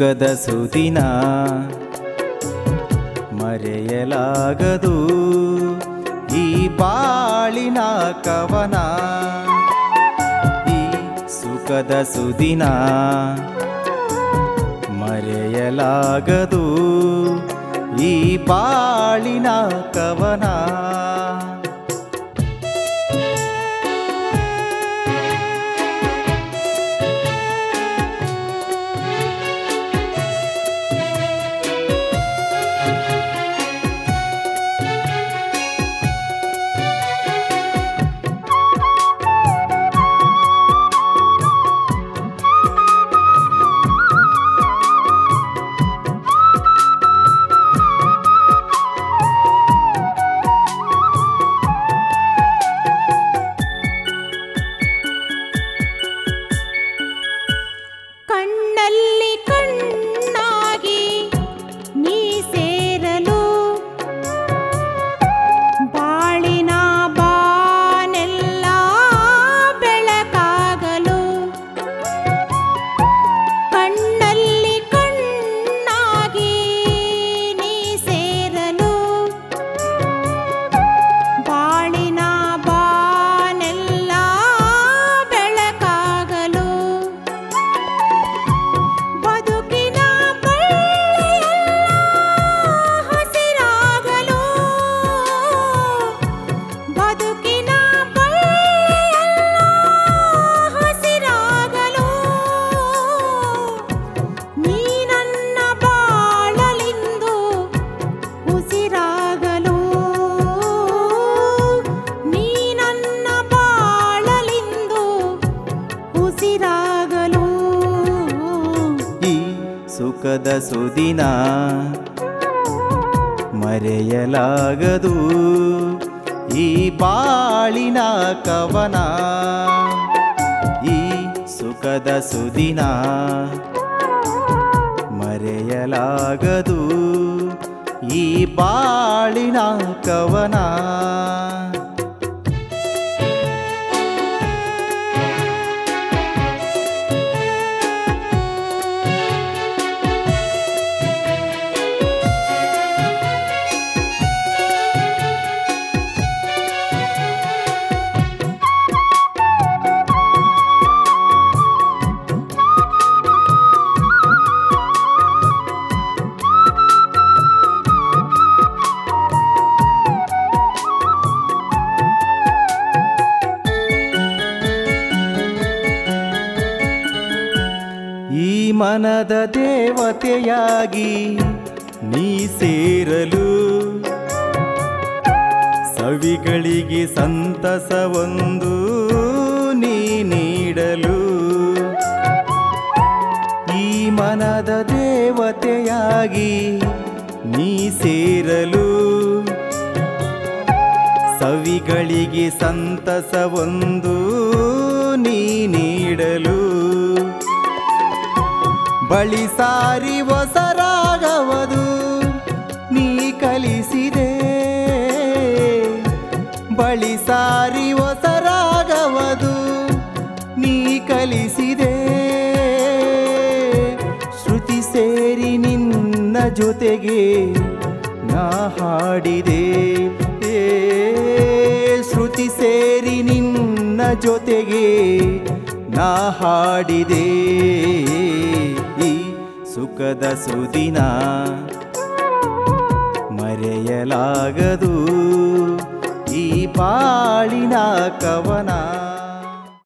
ಸುಖದ ಸುದಿನ ಮರೆಯಲಾಗದು ಈ ಬಾಳಿನ ಕವನ ಈ ಸುಖದ ಸುದಿನ ಮರೆಯಲಾಗದು ಈ ಬಾಳಿನ ಕವನ ಕಣ್ಣಲ್ಲಿ ಕಣ್ಣಾಗಿ ನೀ ಸೇರಲು ಬಾಳಿನ ಬಾನೆಲ್ಲ ಬೆಳಕಾಗಲು ಕಣ್ಣಲ್ಲಿ ಕಣ್ಣಾಗಿ ನೀ ಸೇರಲು ಬಾಳಿನ ಬಾನೆಲ್ಲ ಬೆಳಕಾಗಲು ಬದುಕಿನ ಬಳ್ಳಿಯೆಲ್ಲ ಹಸಿರಾಗಲು ಬದುಕಿನ ಬಳ್ಳಿಯೆಲ್ಲ ಹಸಿರಾಗಲು ನೀ ನನ್ನ ಬಾಳಲಿಂದು ಉಸಿರಾಗಲು ನೀ ನನ್ನ ಬಾಳಲಿಂದು ಉಸಿರಾಗಲು ಈ ಸುಖದ ಸುದಿನ ಮರೆಯಲಾಗದು ಈ ಬಾಳಿನ ಕವನ ಈ ಸುಖದ ಸುದಿನ ಮರೆಯಲಾಗದು ಈ ಬಾಳಿನ ಕವನ ಈ ಮನದ ದೇವತೆಯಾಗಿ ನೀ ಸೇರಲು ಸವಿಗಳಿಗೆ ಸಂತಸವೊಂದು ನೀ ನೀಡಲು ಈ ಮನದ ದೇವತೆಯಾಗಿ ನೀ ಸೇರಲು ಸವಿಗಳಿಗೆ ಸಂತಸವೊಂದು ನೀ ನೀಡಲು ಬಳಿ ಸಾರಿ ಹೊಸರಾಗವದು ನೀ ಕಲಿಸಿದೆ ಬಳಿ ಸಾರಿ ಹೊಸರಾಗವದು ನೀ ಕಲಿಸಿದೆ ಶ್ರುತಿ ಸೇರಿ ನಿನ್ನ ಜೊತೆಗೆ ನಾ ಹಾಡಿದೆ ಏ ಶ್ರುತಿ ಸೇರಿ ನಿನ್ನ ಜೊತೆಗೆ ನಾ ಹಾಡಿದೆ ಈ ಸುಖದ ಸುದಿನ ಮರೆಯಲಾಗದು ಈ ಬಾಳಿನ ಕವನ